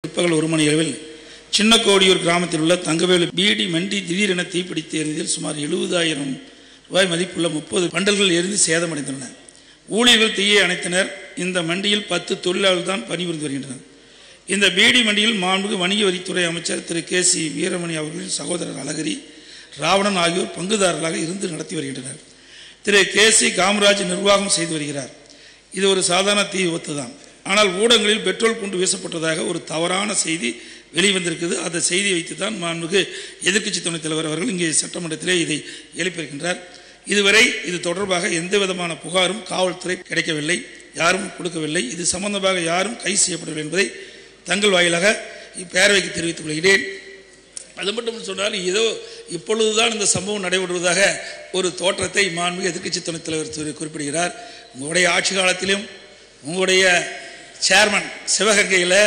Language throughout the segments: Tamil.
பிற்பகல் ஒரு மணி அளவில் சின்னக்கோடியூர் கிராமத்தில் உள்ள தங்கவேலு பீடி மண்டி திடீரென தீப்பிடித்து எரிந்ததில் சுமார் எழுபதாயிரம் ரூபாய் மதிப்புள்ள முப்பது பண்டல்கள் எரிந்து சேதமடைந்துள்ளன ஊழியர்கள் தீயை அணைத்தனர் இந்த மண்டியில் பத்து தொழிலாளர்கள் தான் பணிபுரிந்து வருகின்றனர் இந்த பீடி மண்டியில் மாண்புமிகு வணிக வரித்துறை அமைச்சர் திரு கே சி வீரமணி அவர்களின் சகோதரர் அழகிரி ராவணன் ஆகியோர் பங்குதாரர்களாக இருந்து நடத்தி வருகின்றனர் திரு கே சி காமராஜ் நிர்வாகம் செய்து வருகிறார் இது ஒரு சாதாரண தீ விபத்து தான் ஆனால் ஊடகங்களில் பெட்ரோல் குண்டு வீசப்பட்டதாக ஒரு தவறான செய்தி வெளிவந்திருக்குது அந்த செய்தியை வைத்து தான் மாண்புமிகு எதிர்க்கட்சி துணைத் தலைவர் அவர்கள் இங்கே சட்டமன்றத்திலே இதை எழுப்பியிருக்கின்றார் இதுவரை இது தொடர்பாக எந்த விதமான புகாரும் காவல்துறை கிடைக்கவில்லை யாரும் கொடுக்கவில்லை இது சம்பந்தமாக யாரும் கைது செய்யப்படவில்லை என்பதை தங்கள் வாயிலாக இப்பேரவைக்கு தெரிவித்துக் கொள்கிறேன் அது மட்டும் சொன்னால் ஏதோ இப்பொழுதுதான் இந்த சம்பவம் நடைபெறுவதாக ஒரு தோற்றத்தை மாண்புமிகு எதிர்க்கட்சி துணைத் தலைவர் திரு குறிப்பிடுகிறார் உங்களுடைய ஆட்சி காலத்திலும் உங்களுடைய சேர்மன் சிவகங்கையில்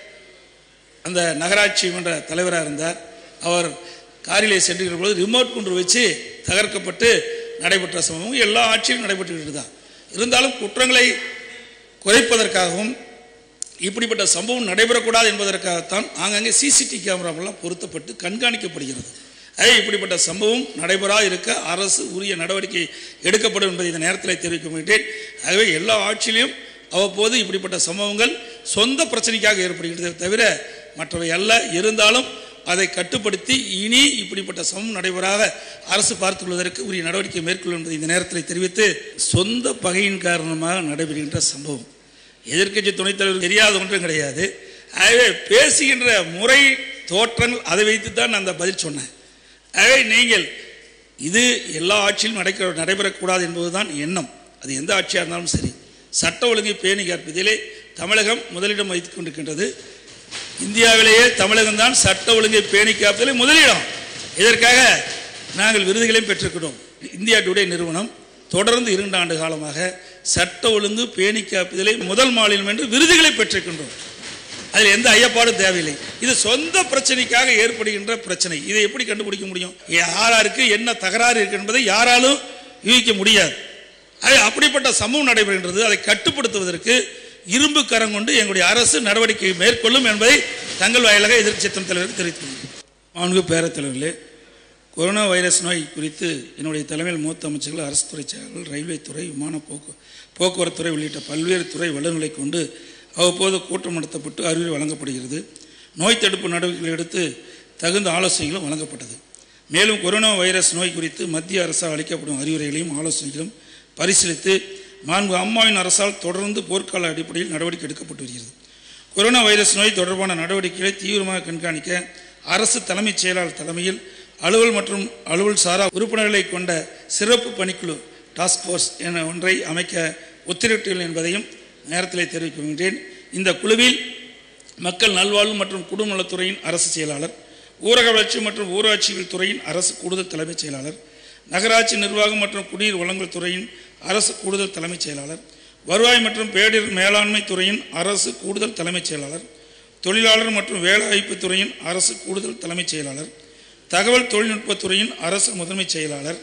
அந்த நகராட்சி மன்ற தலைவராக இருந்தார் அவர் காரிலே சென்றுகிற பொழுது ரிமோட் குன்று வச்சு தகர்க்கப்பட்டு நடைபெற்ற சம்பவம் எல்லா ஆட்சியிலும் நடைபெற்றுக்கிட்டு தான் இருந்தாலும் குற்றங்களை குறைப்பதற்காகவும் இப்படிப்பட்ட சம்பவம் நடைபெறக்கூடாது என்பதற்காகத்தான் ஆங்காங்கே சிசிடிவி கேமராவெல்லாம் பொருத்தப்பட்டு கண்காணிக்கப்படுகிறது அதே இப்படிப்பட்ட சம்பவம் நடைபெறா இருக்க அரசு உரிய நடவடிக்கை எடுக்கப்படும் என்பதை இந்த நேரத்தில் தெரிவிக்க மாட்டேன் ஆகவே எல்லா ஆட்சியிலும் அவ்வப்போது இப்படிப்பட்ட சம்பவங்கள் சொந்த பிரச்சனைக்காக ஏற்படுகிறது தவிர மற்றவை அல்ல இருந்தாலும் அதை கட்டுப்படுத்தி இனி இப்படிப்பட்ட சமம் நடைபெறாத அரசு பார்த்துக்கொள்வதற்கு உரிய நடவடிக்கை மேற்கொள்ளும் என்பதை இந்த நேரத்தில் தெரிவித்து சொந்த பகையின் காரணமாக நடைபெறுகின்ற சம்பவம் எதிர்க்கட்சி துணைத் தலைவர் தெரியாத ஒன்றும் கிடையாது ஆகவே பேசுகின்ற முறை தோற்றங்கள் அதை வைத்து தான் நான் அந்த பதில் சொன்னேன் ஆகவே நீங்கள் இது எல்லா ஆட்சியிலும் நடக்க நடைபெறக்கூடாது என்பதுதான் எண்ணம் அது எந்த ஆட்சியாக இருந்தாலும் சரி சட்ட ஒழுங்கை பேணி காப்பதிலே தமிழகம் முதலிடம் வைத்துக் கொண்டிருக்கின்றது இந்தியாவிலேயே தமிழகம் தான் சட்ட ஒழுங்கை பேணி காப்பதிலே முதலிடம் இதற்காக நாங்கள் விருதுகளையும் பெற்றிருக்கிறோம் இந்தியா டுடே நிறுவனம் தொடர்ந்து இரண்டு ஆண்டு காலமாக சட்ட ஒழுங்கு பேணி காப்பதிலே முதல் மாநிலம் என்று விருதுகளை பெற்றிருக்கின்றோம் அதில் எந்த ஐயப்பாடும் தேவையில்லை இது சொந்த பிரச்சனைக்காக ஏற்படுகின்ற பிரச்சனை இதை எப்படி கண்டுபிடிக்க முடியும் யாராருக்கு என்ன தகராறு இருக்கு என்பதை யாராலும் யூகிக்க முடியாது அது அப்படிப்பட்ட சம்பவம் நடைபெறுகின்றது அதை கட்டுப்படுத்துவதற்கு இரும்பு கரம் கொண்டு எங்களுடைய அரசு நடவடிக்கை மேற்கொள்ளும் என்பதை தங்கள் வாயிலாக எதிர்க்கட்சி தலைவர் தெரிவித்துள்ளனர் மாண்பு பேரவைத் தலைவர்களே கொரோனா வைரஸ் நோய் குறித்து என்னுடைய தலைமையில் மூத்த அமைச்சர்கள் அரசு துறை செயலாளர்கள் ரயில்வே துறை விமான போக்கு போக்குவரத்து துறை உள்ளிட்ட பல்வேறு துறை வல்லுநர்களை கொண்டு அவ்வப்போது கூட்டம் நடத்தப்பட்டு அறிவுரை வழங்கப்படுகிறது நோய் தடுப்பு நடவடிக்கைகள் எடுத்து தகுந்த ஆலோசனைகளும் வழங்கப்பட்டது மேலும் கொரோனா வைரஸ் நோய் குறித்து மத்திய அரசால் அளிக்கப்படும் அறிவுரைகளையும் ஆலோசனைகளும் பரிசீலித்து மாண்பு அம்மாவின் அரசால் தொடர்ந்து போர்க்கால அடிப்படையில் நடவடிக்கை எடுக்கப்பட்டு வருகிறது கொரோனா வைரஸ் நோய் தொடர்பான நடவடிக்கைகளை தீவிரமாக கண்காணிக்க அரசு தலைமைச் செயலாளர் தலைமையில் அலுவல் மற்றும் அலுவல் சாரா உறுப்பினர்களை கொண்ட சிறப்பு பணிக்குழு டாஸ்க் ஃபோர்ஸ் என ஒன்றை அமைக்க உத்தரவிட்டுள்ளேன் என்பதையும் நேரத்தில் தெரிவிக்கின்றேன் இந்த குழுவில் மக்கள் நல்வாழ்வு மற்றும் குடும்ப நலத்துறையின் அரசு செயலாளர் ஊரக வளர்ச்சி மற்றும் ஊராட்சிகள் துறையின் அரசு கூடுதல் தலைமைச் செயலாளர் நகராட்சி நிர்வாகம் மற்றும் குடிநீர் வழங்கல் துறையின் அரசு கூடுதல் தலைமைச் செயலாளர் வருவாய் மற்றும் பேரிடர் மேலாண்மை துறையின் அரசு கூடுதல் தலைமைச் செயலாளர் தொழிலாளர் மற்றும் வேலைவாய்ப்பு துறையின் அரசு கூடுதல் தலைமைச் செயலாளர் தகவல் தொழில்நுட்பத் துறையின் அரசு முதன்மைச் செயலாளர்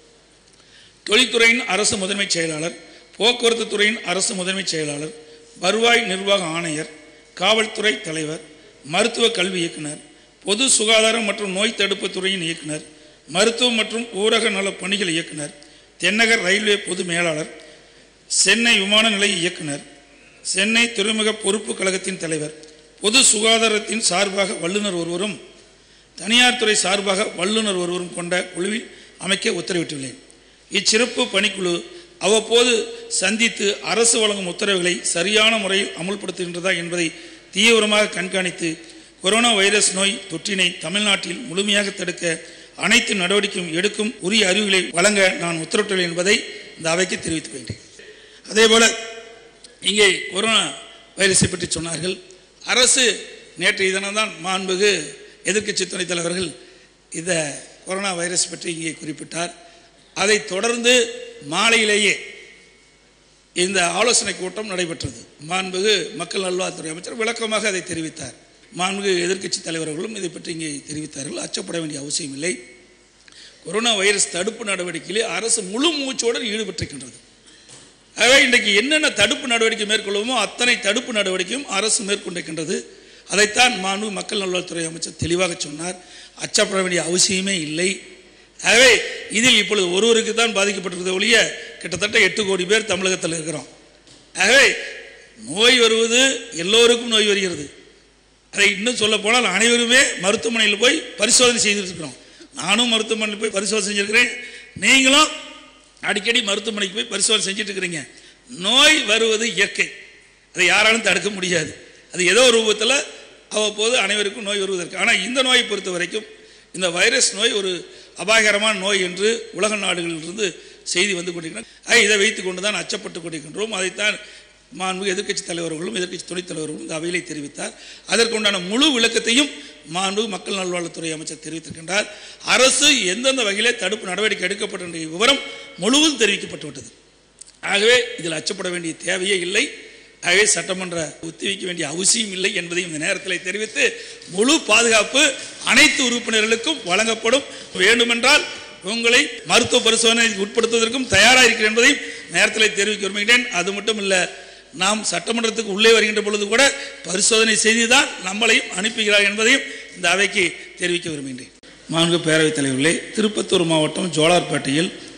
தொழில்துறையின் அரசு முதன்மைச் செயலாளர் போக்குவரத்து துறையின் அரசு முதன்மைச் செயலாளர் வருவாய் நிர்வாக ஆணையர் காவல்துறை தலைவர் மருத்துவ கல்வி இயக்குனர் பொது சுகாதாரம் மற்றும் நோய் தடுப்பு துறையின் இயக்குனர் மருத்துவம் மற்றும் ஊரக நல பணிகள் இயக்குனர் தென்னகர் ரயில்வே பொது மேலாளர் சென்னை விமான நிலைய இயக்குனர் சென்னை துறைமுக பொறுப்பு கழகத்தின் தலைவர் பொது சுகாதாரத்தின் சார்பாக வல்லுநர் ஒருவரும் தனியார் துறை சார்பாக வல்லுநர் ஒருவரும் கொண்ட குழுவில் அமைக்க உத்தரவிட்டுள்ளேன் இச்சிறப்பு பணிக்குழு அவ்வப்போது சந்தித்து அரசு வழங்கும் உத்தரவுகளை சரியான முறையில் அமுல்படுத்துகின்றதா என்பதை தீவிரமாக கண்காணித்து கொரோனா வைரஸ் நோய் தொற்றினை தமிழ்நாட்டில் முழுமையாக தடுக்க அனைத்து நடவடிக்கையும் எடுக்கும் உரிய அறிவுகளை வழங்க நான் உத்தரவிட்டுள்ளேன் என்பதை இந்த அவைக்கு தெரிவித்துக் கொண்டேன் அதேபோல இங்கே கொரோனா வைரஸை பற்றி சொன்னார்கள் அரசு நேற்றைய தினம்தான் மாண்புகு எதிர்க்கட்சி துணைத் தலைவர்கள் இந்த கொரோனா வைரஸ் பற்றி இங்கே குறிப்பிட்டார் அதை தொடர்ந்து மாலையிலேயே இந்த ஆலோசனை கூட்டம் நடைபெற்றது மாண்புகு மக்கள் நல்வாழ்வுத்துறை அமைச்சர் விளக்கமாக அதை தெரிவித்தார் மாண்புகு எதிர்க்கட்சி தலைவர்களும் இதை பற்றி இங்கே தெரிவித்தார்கள் அச்சப்பட வேண்டிய அவசியம் இல்லை கொரோனா வைரஸ் தடுப்பு நடவடிக்கையிலே அரசு முழு மூச்சோடு ஈடுபட்டிருக்கின்றது ஆகவே இன்றைக்கு என்னென்ன தடுப்பு நடவடிக்கை மேற்கொள்ளுமோ அத்தனை தடுப்பு நடவடிக்கையும் அரசு மேற்கொண்டிருக்கின்றது அதைத்தான் மாண்பு மக்கள் நல்வாழ்வுத்துறை அமைச்சர் தெளிவாக சொன்னார் அச்சப்பட வேண்டிய அவசியமே இல்லை ஆகவே இதில் இப்பொழுது ஒருவருக்கு தான் பாதிக்கப்பட்டிருக்கிறது ஒழிய கிட்டத்தட்ட எட்டு கோடி பேர் தமிழகத்தில் இருக்கிறோம் ஆகவே நோய் வருவது எல்லோருக்கும் நோய் வருகிறது அதை இன்னும் சொல்ல போனால் அனைவருமே மருத்துவமனையில் போய் பரிசோதனை செய்திருக்கிறோம் நானும் மருத்துவமனையில் போய் பரிசோதனை செஞ்சிருக்கிறேன் நீங்களும் அடிக்கடி மருத்துவமனைக்கு போய் பரிசோதனை செஞ்சுட்டு இருக்கிறீங்க நோய் வருவது இயற்கை அதை யாராலும் தடுக்க முடியாது அது ஏதோ ஒரு ரூபத்தில் அவ்வப்போது அனைவருக்கும் நோய் வருவதற்கு ஆனால் இந்த நோயை பொறுத்த வரைக்கும் இந்த வைரஸ் நோய் ஒரு அபாயகரமான நோய் என்று உலக நாடுகளிலிருந்து செய்தி வந்து கொண்டிருக்கிறது ஆக இதை வைத்துக் கொண்டு தான் அச்சப்பட்டு கொண்டிருக்கின்றோம் அதைத்தான் மாண்பு எதிர்க்கட்சி தலைவர்களும் எதிர்க்கட்சி துணைத் தலைவர்களும் இந்த அவையிலே தெரிவித்தார் அதற்குண்டான முழு விளக்கத்தையும் மாண்பு மக்கள் நல்வாழ்வுத்துறை அமைச்சர் தெரிவித்திருக்கின்றார் அரசு எந்தெந்த வகையிலே தடுப்பு நடவடிக்கை எடுக்கப்பட்ட விவரம் முழுவதும் தெரிவிக்கப்பட்டுவிட்டது ஆகவே இதில் அச்சப்பட வேண்டிய தேவையே இல்லை ஆகவே சட்டமன்ற ஒத்திவைக்க வேண்டிய அவசியம் இல்லை என்பதையும் இந்த நேரத்தில் தெரிவித்து முழு பாதுகாப்பு அனைத்து உறுப்பினர்களுக்கும் வழங்கப்படும் வேண்டுமென்றால் உங்களை மருத்துவ பரிசோதனைக்கு உட்படுத்துவதற்கும் தயாராக இருக்கிறேன் என்பதையும் நேரத்தில் தெரிவிக்க விரும்புகிறேன் அது மட்டும் இல்லை நாம் சட்டமன்றத்துக்கு உள்ளே வருகின்ற பொழுது கூட பரிசோதனை செய்து தான் நம்மளையும் அனுப்புகிறார் என்பதையும் இந்த அவைக்கு தெரிவிக்க விரும்புகின்றேன் மாண்பு பேரவைத் தலைவர்களே திருப்பத்தூர் மாவட்டம் ஜோலார்பேட்டையில்